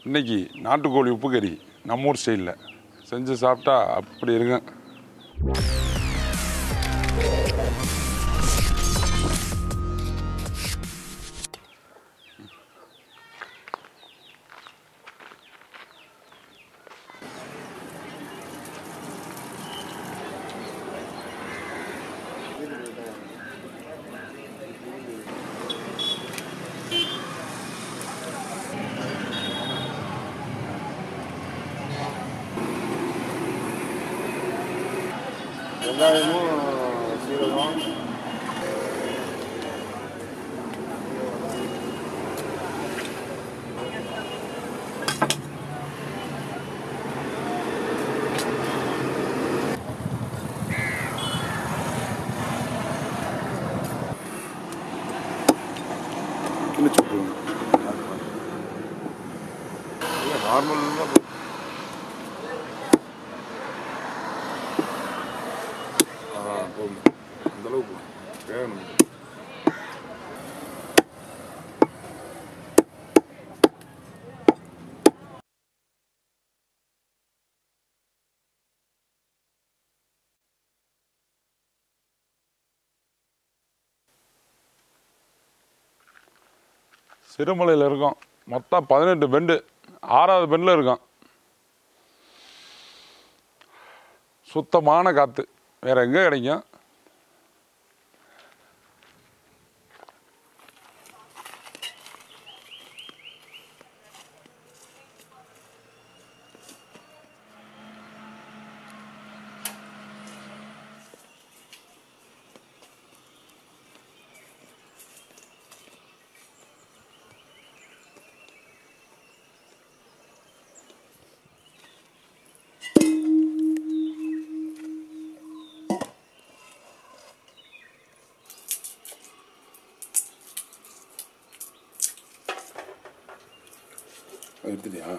இன்னைக்கு நாட்டுக்கோழி உப்பு கறி நம்ம ஊர் ஸ்டைலில் செஞ்சு சாப்பிட்டா அப்படி இருங்க வெங்காயமும் சீரகம் கிழிச்சு விட்ருங்க நார்மல் ஆ போதும் அந்த அளவுக்கு வேணும் சிறுமலையில் இருக்கோம் மொத்தம் பதினெட்டு பெண்டு ஆறாவது பெண்டில் இருக்கோம் சுத்தமான காற்று வேற எங்கே கிடைக்கும் எடுத்துட்டியா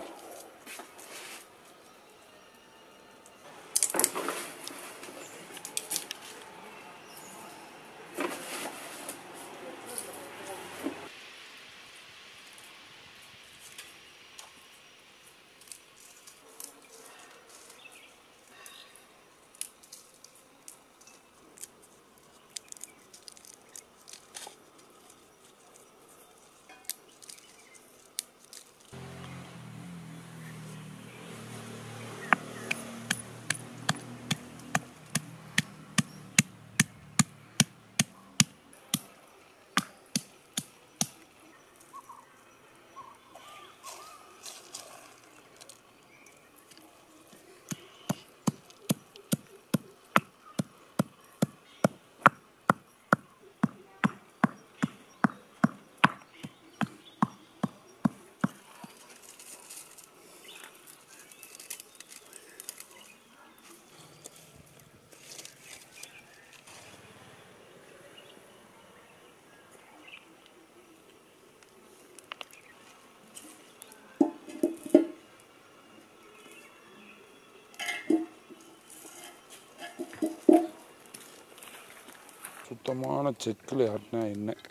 சுத்தமான செக்கில் ஆட்டினா எண்ணெய்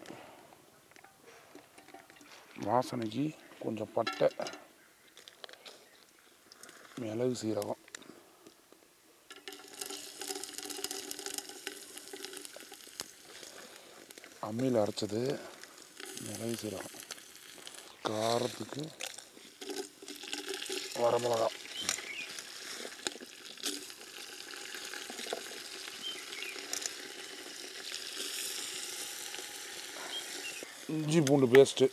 வாசனைக்கு கொஞ்சம் பட்டை மிளகு சீரகம் அம்மியில் அரைச்சது மிளகு சீரகம் காரத்துக்கு வரமிளகா இஞ்சி பூண்டு பேஸ்ட்டு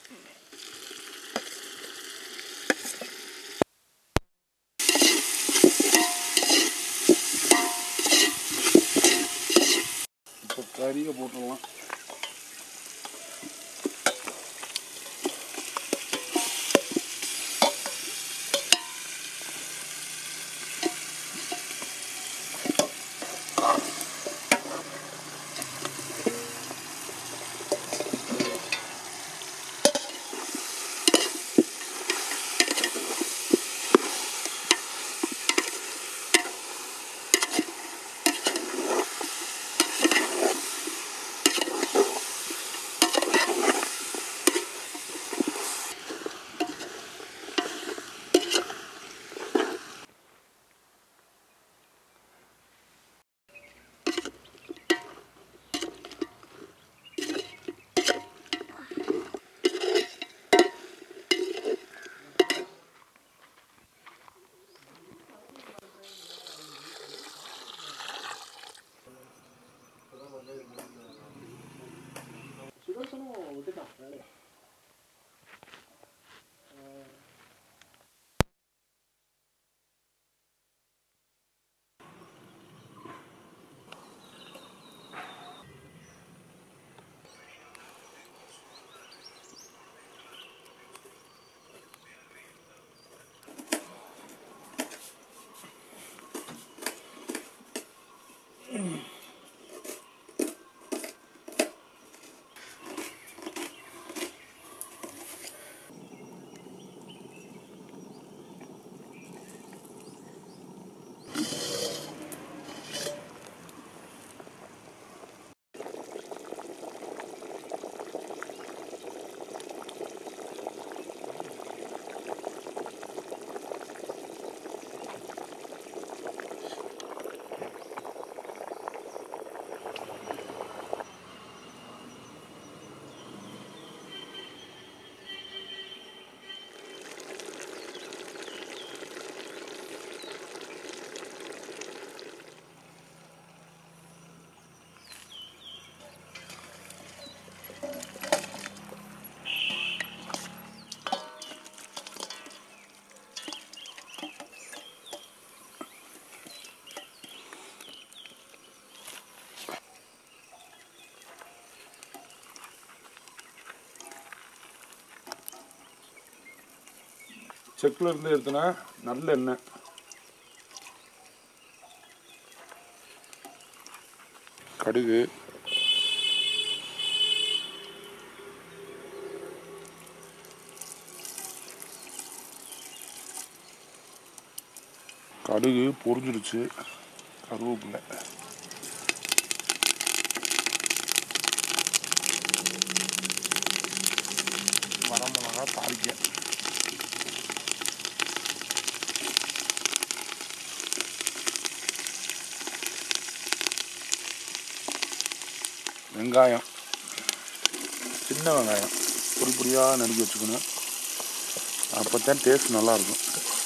இப்போ கறியை போட்டுடலாம் செக்கில் இருந்து எடுத்தனா நல்ல எண்ணெய் கடுகு கடுகு பொரிஞ்சிருச்சு கருவேப்பிலை வரமிளகா தாளிக்க வெங்காயம் சின்ன வெங்காயம் பொடி பொடியாக நறுக்கி வச்சுக்கணும் அப்போ தான் டேஸ்ட் நல்லாயிருக்கும்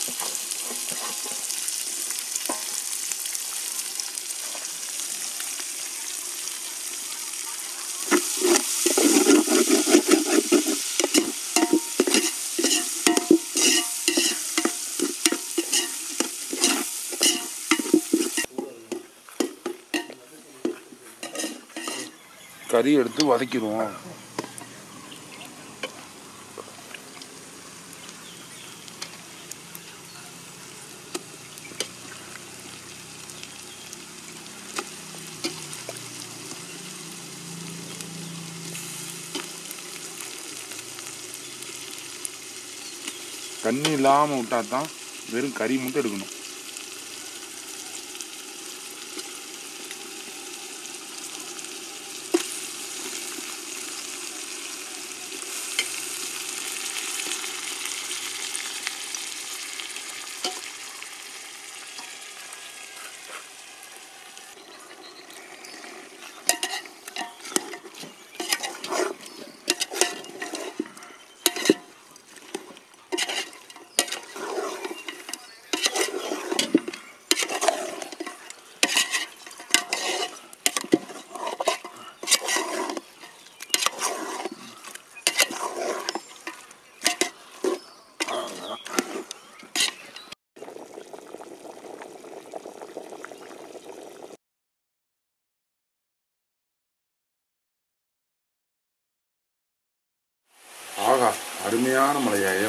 கறி எடுத்து வதக்கிடுவோம் தண்ணி இல்லாமல் விட்டா தான் வெறும் கறி மட்டும் எடுக்கணும் ஆகா அருமையான மலையாய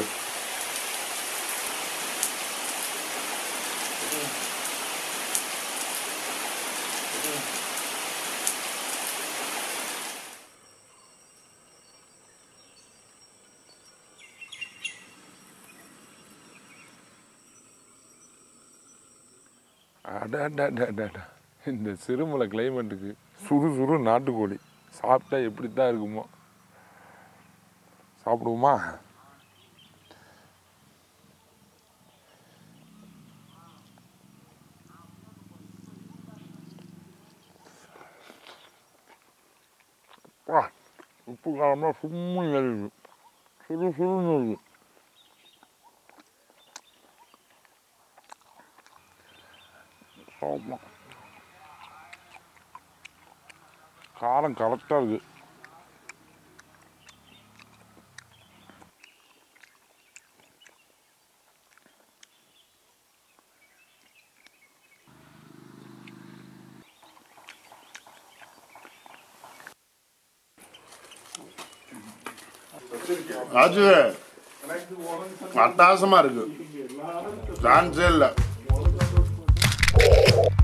அட அட அட அட அட. இந்த சிறுமலை கிளைமேட்டுக்கு சுறு சுறு நாட்டுக்கோழி சாப்பிட்டா எப்படி தான் இருக்குமோ சாப்பிடுவோமா அப்பா, உப்பு காரமாக சும்மா ஏறிடுது சுடு சுடுன்னு இருக்கு ஆமா காரம் கரெக்டாக இருக்கு ராஜு அட்டகாசமா இருக்கு சான்ஸே இல்லை